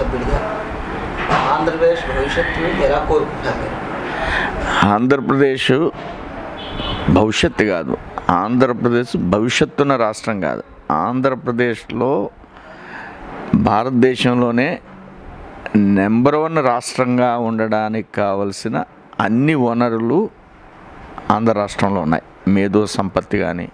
సభ్యుడిగా ఆంధ్రప్రదేశ్ భవిష్యత్తును ఎలా కోరుకుంటారు మీరు ఆంధ్రప్రదేశ్ భవిష్యత్తు కాదు ఆంధ్రప్రదేశ్ భవిష్యత్తున్న రాష్ట్రం కాదు ఆంధ్రప్రదేశ్లో భారతదేశంలోనే నెంబర్ వన్ రాష్ట్రంగా ఉండడానికి కావలసిన అన్ని వనరులు ఆంధ్ర రాష్ట్రంలో ఉన్నాయి మేధో సంపత్తి కానీ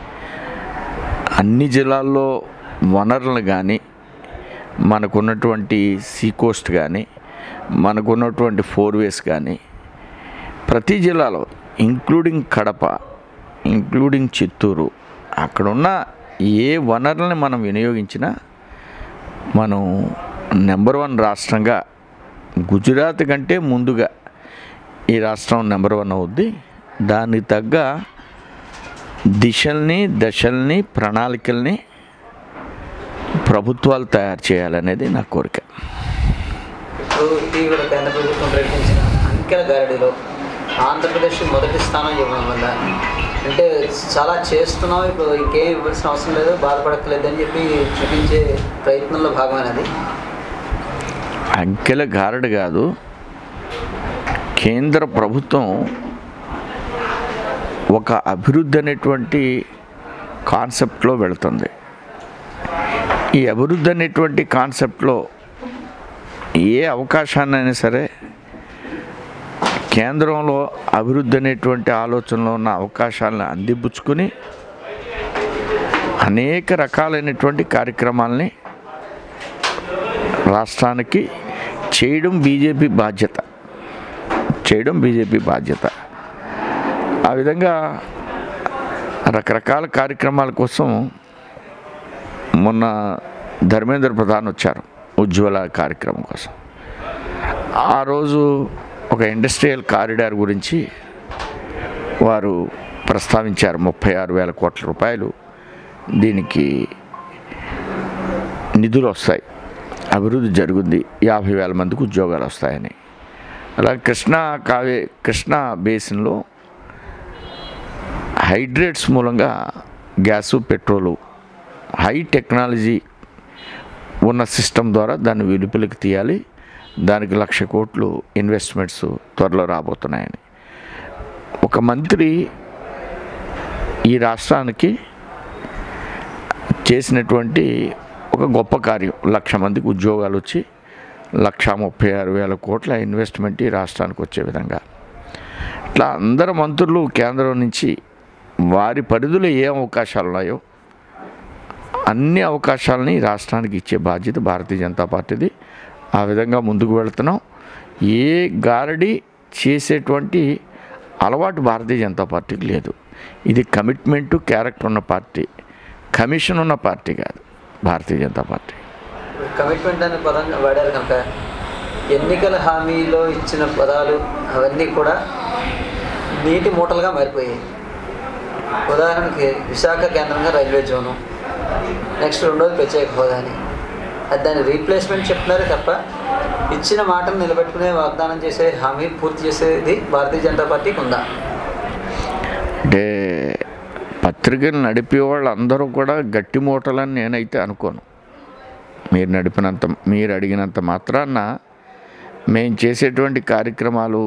అన్ని జిల్లాల్లో వనరులు కానీ మనకున్నటువంటి సీ కోస్ట్ కానీ మనకున్నటువంటి ఫోర్ వేస్ కానీ ప్రతి జిల్లాలో ఇంక్లూడింగ్ కడప ఇంక్లూడింగ్ చిత్తూరు అక్కడున్న ఏ వనరుల్ని మనం వినియోగించినా మనం నెంబర్ వన్ రాష్ట్రంగా గుజరాత్ కంటే ముందుగా ఈ రాష్ట్రం నెంబర్ వన్ అవుద్ది దానికి తగ్గ దిశల్ని దశల్ని ప్రణాళికల్ని ప్రభుత్వాలు తయారు చేయాలనేది నా కోరిక ఇప్పుడు ఇటీవల కేంద్ర ప్రభుత్వం ప్రకటించిన అంకెల గారడిలో ఆంధ్రప్రదేశ్ మొదటి స్థానం ఇవ్వడం వల్ల అంటే చాలా చేస్తున్నాం ఇప్పుడు ఇంకేం ఇవ్వాల్సిన అవసరం లేదు బాధపడక్కర్లేదు అని చెప్పి చూపించే ప్రయత్నంలో భాగమైనది అంకెల గారడు కాదు కేంద్ర ప్రభుత్వం ఒక అభివృద్ధి అనేటువంటి కాన్సెప్ట్లో వెళుతుంది ఈ అభివృద్ధి అనేటువంటి కాన్సెప్ట్లో ఏ అవకాశాన్నైనా సరే కేంద్రంలో అభివృద్ధి అనేటువంటి ఆలోచనలో ఉన్న అవకాశాలను అందిపుచ్చుకుని అనేక రకాలైనటువంటి కార్యక్రమాల్ని రాష్ట్రానికి చేయడం బీజేపీ బాధ్యత చేయడం బీజేపీ బాధ్యత ఆ విధంగా రకరకాల కార్యక్రమాల కోసం మొన్న ధర్మేంద్ర ప్రధాన్ వచ్చారు ఉజ్వల కార్యక్రమం కోసం ఆ రోజు ఒక ఇండస్ట్రియల్ కారిడార్ గురించి వారు ప్రస్తావించారు ముప్పై ఆరు వేల కోట్ల రూపాయలు దీనికి నిధులు వస్తాయి అభివృద్ధి జరుగుద్ది యాభై వేల మందికి ఉద్యోగాలు వస్తాయని అలాగే కృష్ణా కావే కృష్ణా బేసిన్లో హైడ్రేట్స్ మూలంగా గ్యాసు పెట్రోలు హై టెక్నాలజీ ఉన్న సిస్టమ్ ద్వారా దాన్ని వెలుపలికి తీయాలి దానికి లక్ష కోట్లు ఇన్వెస్ట్మెంట్స్ త్వరలో రాబోతున్నాయని ఒక మంత్రి ఈ రాష్ట్రానికి చేసినటువంటి ఒక గొప్ప కార్యం లక్ష మందికి ఉద్యోగాలు వచ్చి లక్ష ముప్పై ఆరు వేల కోట్ల ఇన్వెస్ట్మెంట్ ఈ రాష్ట్రానికి వచ్చే విధంగా ఇట్లా అందరు మంత్రులు కేంద్రం నుంచి వారి పరిధిలో ఏ అవకాశాలు ఉన్నాయో అన్ని అవకాశాలని ఈ రాష్ట్రానికి ఇచ్చే బాధ్యత భారతీయ జనతా పార్టీది ఆ విధంగా ముందుకు వెళుతున్నాం ఏ గారడి చేసేటువంటి అలవాటు భారతీయ జనతా పార్టీకి లేదు ఇది కమిట్మెంటు క్యారెక్టర్ ఉన్న పార్టీ కమిషన్ ఉన్న పార్టీ కాదు భారతీయ జనతా పార్టీ కమిట్మెంట్ అనే పదం వాడారు కనుక ఎన్నికల హామీలో ఇచ్చిన పదాలు అవన్నీ కూడా నీటి మూటలుగా మారిపోయాయి ఉదాహరణకి విశాఖ కేంద్రంగా రైల్వే జోను నెక్స్ట్ రెండోది ప్రత్యేక హోదా అని అది దాని రీప్లేస్మెంట్ చెప్తున్నారు తప్ప ఇచ్చిన మాటను నిలబెట్టుకునే వాగ్దానం చేసే హామీ పూర్తి చేసేది భారతీయ జనతా పార్టీకి ఉందా అంటే పత్రికలు నడిపే వాళ్ళు అందరూ కూడా గట్టి మూటలని నేనైతే అనుకోను మీరు నడిపినంత మీరు అడిగినంత మాత్రాన మేము చేసేటువంటి కార్యక్రమాలు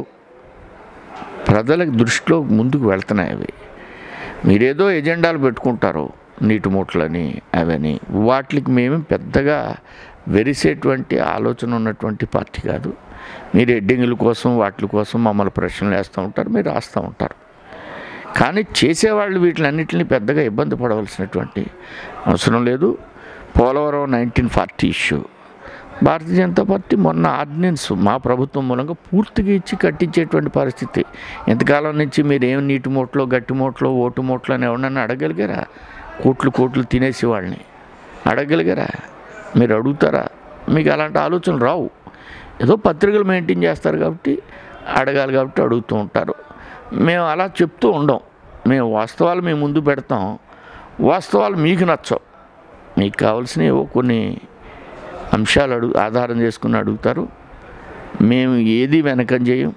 ప్రజలకు దృష్టిలో ముందుకు వెళ్తున్నాయి అవి మీరేదో ఎజెండాలు పెట్టుకుంటారు నీటి మూటలని అవని వాటికి మేము పెద్దగా వెరిసేటువంటి ఆలోచన ఉన్నటువంటి పార్టీ కాదు మీరు ఎడ్డింగుల కోసం వాటి కోసం మమ్మల్ని ప్రశ్నలు వేస్తూ ఉంటారు మీరు రాస్తూ ఉంటారు కానీ చేసేవాళ్ళు వీటిలన్నింటినీ పెద్దగా ఇబ్బంది పడవలసినటువంటి అవసరం లేదు Polavaram nineteen forty issue Bharatiya Janata party మొన్న ఆర్డినెన్స్ మా ప్రభుత్వం మూలంగా పూర్తిగా ఇచ్చి కట్టించేటువంటి పరిస్థితి ఎంతకాలం నుంచి మీరు ఏం నీటి మూటలో గట్టి మూటలో ఓటు మూటలో అని ఎవరన్నా అడగలిగారా కోట్లు కోట్లు తినేసి వాళ్ళని అడగలిగారా మీరు అడుగుతారా మీకు అలాంటి ఆలోచనలు రావు ఏదో పత్రికలు మెయింటైన్ చేస్తారు కాబట్టి అడగాలి కాబట్టి అడుగుతూ ఉంటారు మేము అలా చెప్తూ ఉండం మేము వాస్తవాలు మేము ముందు పెడతాం వాస్తవాలు మీకు నచ్చవు మీకు కావాల్సిన ఏవో కొన్ని అంశాలు అడుగు ఆధారం చేసుకుని అడుగుతారు మేము ఏది వెనకం చేయం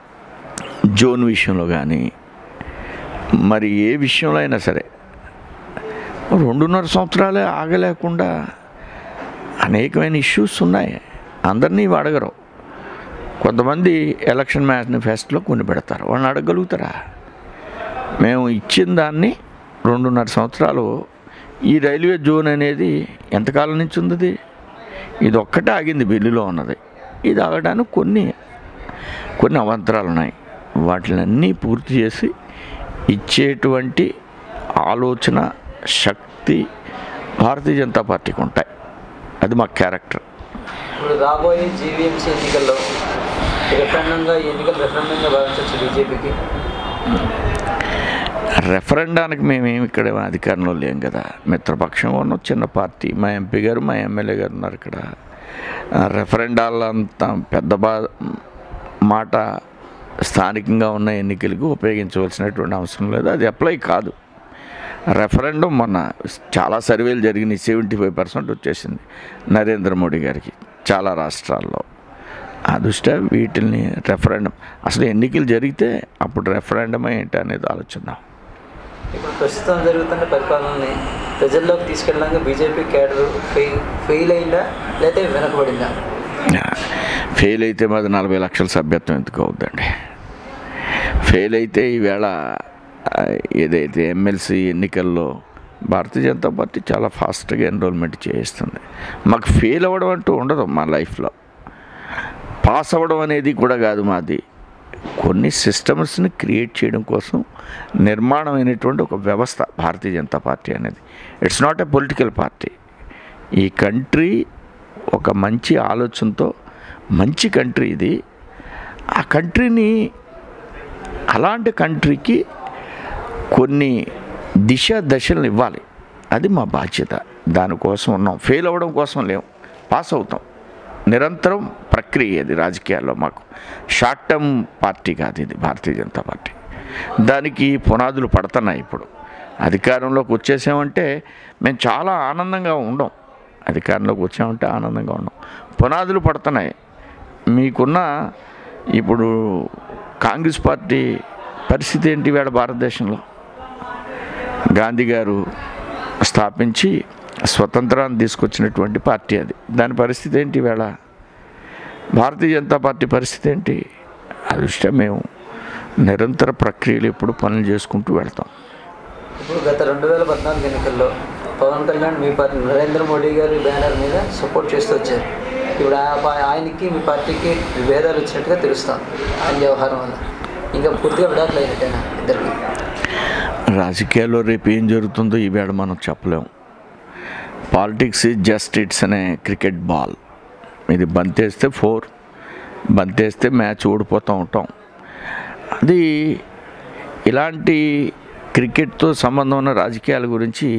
జోన్ విషయంలో కానీ మరి ఏ విషయంలో అయినా సరే రెండున్నర సంవత్సరాలే ఆగలేకుండా అనేకమైన ఇష్యూస్ ఉన్నాయి అందరినీ ఇవి అడగరు కొంతమంది ఎలక్షన్ మేనిఫెస్టోలో కొన్ని పెడతారు వాళ్ళని అడగలుగుతారా మేము ఇచ్చిన దాన్ని రెండున్నర సంవత్సరాలు ఈ రైల్వే జోన్ అనేది ఎంతకాలం నుంచి ఉంది ఇది ఒక్కటే ఆగింది బిల్లులో ఉన్నది ఇది ఆగడానికి కొన్ని కొన్ని అవాంతరాలు ఉన్నాయి వాటిలన్నీ పూర్తి చేసి ఇచ్చేటువంటి ఆలోచన శక్తి భారతీయ జనతా పార్టీకి ఉంటాయి అది మా క్యారెక్టర్ ఇప్పుడు రాబోయే జీవీఎంసీ ఎన్నికల్లో రెఫరెండంగా ఈ ఎన్నికలు రెఫరెండంగా భావించవచ్చు బీజేపీకి రెఫరెండానికి మేమేమి ఇక్కడ అధికారంలో లేం కదా మిత్రపక్షం ఉన్న చిన్న పార్టీ మా ఎంపీ గారు మా ఎమ్మెల్యే గారు ఉన్నారు ఇక్కడ ఆ రెఫరెండాలంత పెద్ద బా మాట స్థానికంగా ఉన్న ఎన్నికలకు ఉపయోగించవలసినటువంటి అవసరం లేదు అది అప్లై కాదు రెఫరెండం మొన్న చాలా సర్వేలు జరిగినాయి సెవెంటీ ఫైవ్ పర్సెంట్ వచ్చేసింది నరేంద్ర మోడీ గారికి చాలా రాష్ట్రాల్లో ఆ దృష్ట్యా వీటిని రెఫరెండం అసలు ఎన్నికలు జరిగితే అప్పుడు రెఫరెండం ఏంటి అనేది ఆలోచిద్దాం ఇప్పుడు ప్రస్తుతం జరుగుతున్న పరిపాలనని ప్రజల్లోకి తీసుకెళ్ళడానికి బీజేపీ క్యాడర్ ఫెయిల్ ఫెయిల్ అయిందా లేకపోతే వెనకబడిందా ఫెయిల్ అయితే మాది నలభై లక్షల సభ్యత్వం ఎందుకు అవుద్దండి ఫెయిల్ అయితే ఈవేళ ఆ, ఏదైతే ఎమ్మెల్సీ ఎన్నికల్లో భారతీయ జనతా పార్టీ చాలా ఫాస్ట్గా ఎన్రోల్మెంట్ చేయిస్తుంది మాకు ఫెయిల్ అవ్వడం అంటూ ఉండదు మా లైఫ్లో పాస్ అవ్వడం అనేది కూడా కాదు మాది కొన్ని సిస్టమ్స్ని క్రియేట్ చేయడం కోసం నిర్మాణమైనటువంటి ఒక వ్యవస్థ భారతీయ జనతా పార్టీ అనేది it's not a political party ఈ కంట్రీ ఒక మంచి ఆలోచనతో మంచి కంట్రీ ఇది ఆ కంట్రీని అలాంటి కంట్రీకి కొన్ని దిశ దశలను ఇవ్వాలి అది మా బాధ్యత దానికోసం ఉన్నాం ఫెయిల్ అవ్వడం కోసం లేవు పాస్ అవుతాం నిరంతరం ప్రక్రియ ఇది రాజకీయాల్లో మాకు షార్ట్ టర్మ్ పార్టీ కాదు ఇది భారతీయ జనతా పార్టీ దానికి పునాదులు పడుతున్నాయి ఇప్పుడు అధికారంలోకి వచ్చేసామంటే మేము చాలా ఆనందంగా ఉండం అధికారంలోకి వచ్చామంటే ఆనందంగా ఉండం పునాదులు పడుతున్నాయి మీకున్న ఇప్పుడు కాంగ్రెస్ పార్టీ పరిస్థితి ఏంటి వేళ భారతదేశంలో గాంధీ గారు స్థాపించి స్వతంత్రాన్ని తీసుకొచ్చినటువంటి పార్టీ అది దాని పరిస్థితి ఏంటి వేళ భారతీయ జనతా పార్టీ పరిస్థితి ఏంటి అదృష్టం మేము నిరంతర ప్రక్రియలు ఎప్పుడు పనులు చేసుకుంటూ వెళ్తాం ఇప్పుడు గత రెండు వేల పద్నాలుగు ఎన్నికల్లో పవన్ కళ్యాణ్ మీ పార్టీ నరేంద్ర మోడీ గారి బ్యానర్ మీద సపోర్ట్ చేస్తూ వచ్చారు ఇప్పుడు ఆ- ఆ- ఆయనకి మీ పార్టీకి విభేదాలు వచ్చినట్టుగా తెలుస్తాం ఆయన వ్యవహారం వల్ల ఇంకా పూర్తిగా విడాకులు అయినట్టేనా ఇద్దరికి రాజకీయాల్లో రేపు ఏం జరుగుతుందో ఈవేళ మనం చెప్పలేం పాలిటిక్స్ ఈజ్ జస్ట్ ఇట్స్ అనే క్రికెట్ బాల్ ఇది బంతేస్తే ఫోర్ బంతేస్తే మ్యాచ్ ఓడిపోతూ ఉంటాం అది ఇలాంటి క్రికెట్తో సంబంధం ఉన్న రాజకీయాల గురించి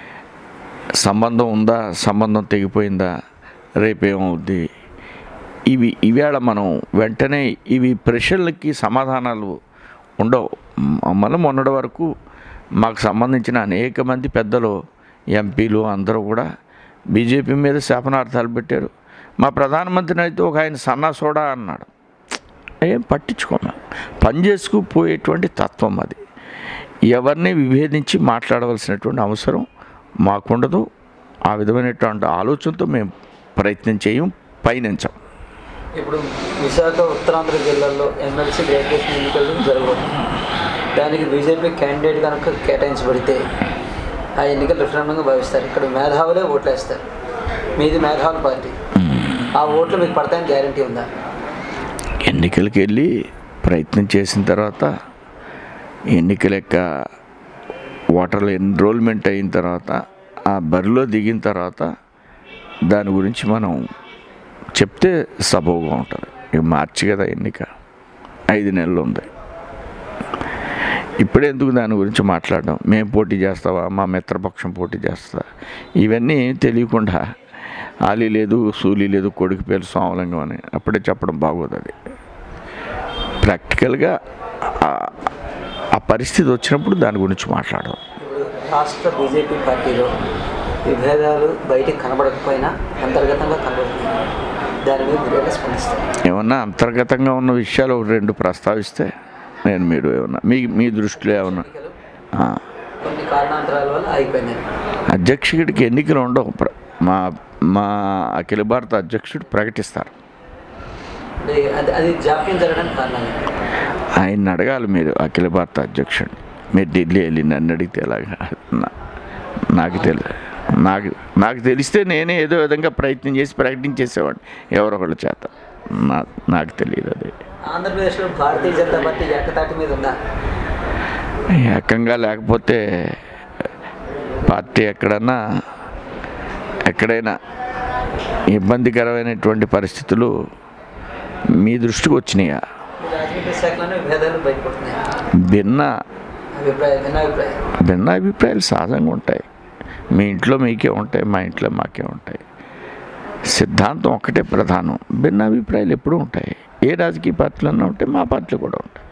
సంబంధం ఉందా సంబంధం తెగిపోయిందా రేపేమవుద్ది ఇవి ఈవేళ మనం వెంటనే ఇవి ప్రశ్నలకి సమాధానాలు ఉండవు మమ్మల్ని మొన్నటి వరకు మాకు సంబంధించిన అనేక మంది పెద్దలు ఎంపీలు అందరూ కూడా బీజేపీ మీద శాపనార్థాలు పెట్టారు మా ప్రధానమంత్రిని అయితే ఒక ఆయన సన్నా సోడా అన్నాడు ఏం పట్టించుకోము పని చేసుకు పోయేటువంటి తత్వం అది ఎవరిని విభేదించి మాట్లాడవలసినటువంటి అవసరం మాకుండదు ఆ విధమైనటువంటి ఆలోచనతో మేము ప్రయత్నం చేయం పయనించాం ఇప్పుడు విశాఖ ఉత్తరాంధ్ర జిల్లాల్లో ఎమ్మెల్సీ గ్రాడ్యుయేషన్ ఎన్నికలు జరగబోతుంది దానికి బీజేపీ క్యాండిడేట్ కనుక కేటాయించబడితే ఆ ఎన్నికలు రిఫరెండంగా భావిస్తారు ఇక్కడ మేధావులే ఓట్లేస్తారు మీది మేధావుల పార్టీ ఆ ఓట్లు మీకు పడతాయని గ్యారంటీ ఉందా ఎన్నికలకి వెళ్ళి ప్రయత్నం చేసిన తర్వాత ఎన్నికల యొక్క ఓటర్లు ఎన్రోల్మెంట్ అయిన తర్వాత ఆ బరిలో దిగిన తర్వాత దాని గురించి మనం చెప్తే సబబుగా ఉంటుంది ఇక మార్చి కదా ఎన్నిక ఐదు నెలలు ఉంది ఇప్పుడే ఎందుకు దాని గురించి మాట్లాడడం మేము పోటీ చేస్తావా మా మిత్రపక్షం పోటీ చేస్తా ఇవన్నీ తెలియకుండా ఆలి లేదు సూలి లేదు కొడుకు పేరు సోమలింగం అని అప్పుడే చెప్పడం బాగోదు అది ప్రాక్టికల్గా ఆ- ఆ పరిస్థితి వచ్చినప్పుడు దాని గురించి మాట్లాడడం ఇప్పుడు రాష్ట్ర బీజేపీ పార్టీలో విభేదాలు బయటికి కనబడకపోయినా అంతర్గతంగా కనబడుతున్నాయి దాని మీద మీరు ఎలా స్పందిస్తారు ఏమన్నా అంతర్గతంగా ఉన్న విషయాలు ఒక రెండు ప్రస్తావిస్తే నేను మీరు ఏమన్నా మీ మీ దృష్టిలో ఏమన్నా ఎన్నికలు ఆ, కొన్ని కారణాంతరాల వల్ల ఆగిపోయినాయి అధ్యక్షుడికి ఎన్నికలు ఉండవు ప్ర- మా మా అఖిల భారత అధ్యక్షుడు ప్రకటిస్తారు అంటే అది అది జాప్యం జరగడానికి కారణాలు ఏంటి? ఆయన్ని అడగాలి మీరు అఖిల భారత అధ్యక్షుడిని మీరు ఢిల్లీ వెళ్ళి నన్ను అడిగితే ఎలాగా నా- నాకు తెలియదు నాకు నాకు తెలిస్తే నేనే ఏదో విధంగా ప్రయత్నం చేసి ప్రకటించేసేవాడిని ఎవరో ఒకళ్ళ చేత నా నాకు తెలియదు అది ఆంధ్రప్రదేశ్లో భారతీయ జనతా పార్టీ ఏకతాటి మీద ఉందా ఏకంగా లేకపోతే పార్టీ ఎక్కడన్నా ఎక్కడైనా ఇబ్బందికరమైనటువంటి పరిస్థితులు మీ దృష్టికి వచ్చినాయా ఈ రాజకీయ శాఖలోనే భేదాలు బయటపడుతున్నాయి భిన్న అభిప్రాయం భిన్నాభిప్రాయం భిన్న అభిప్రాయాలు సహజంగా ఉంటాయి మీ ఇంట్లో మీకే ఉంటాయి మా ఇంట్లో మాకే ఉంటాయి సిద్ధాంతం ఒక్కటే ప్రధానం భిన్న అభిప్రాయాలు ఎప్పుడూ ఉంటాయి ఏ రాజకీయ పార్టీలన్నా ఉంటాయి మా పార్టీలు కూడా ఉంటాయి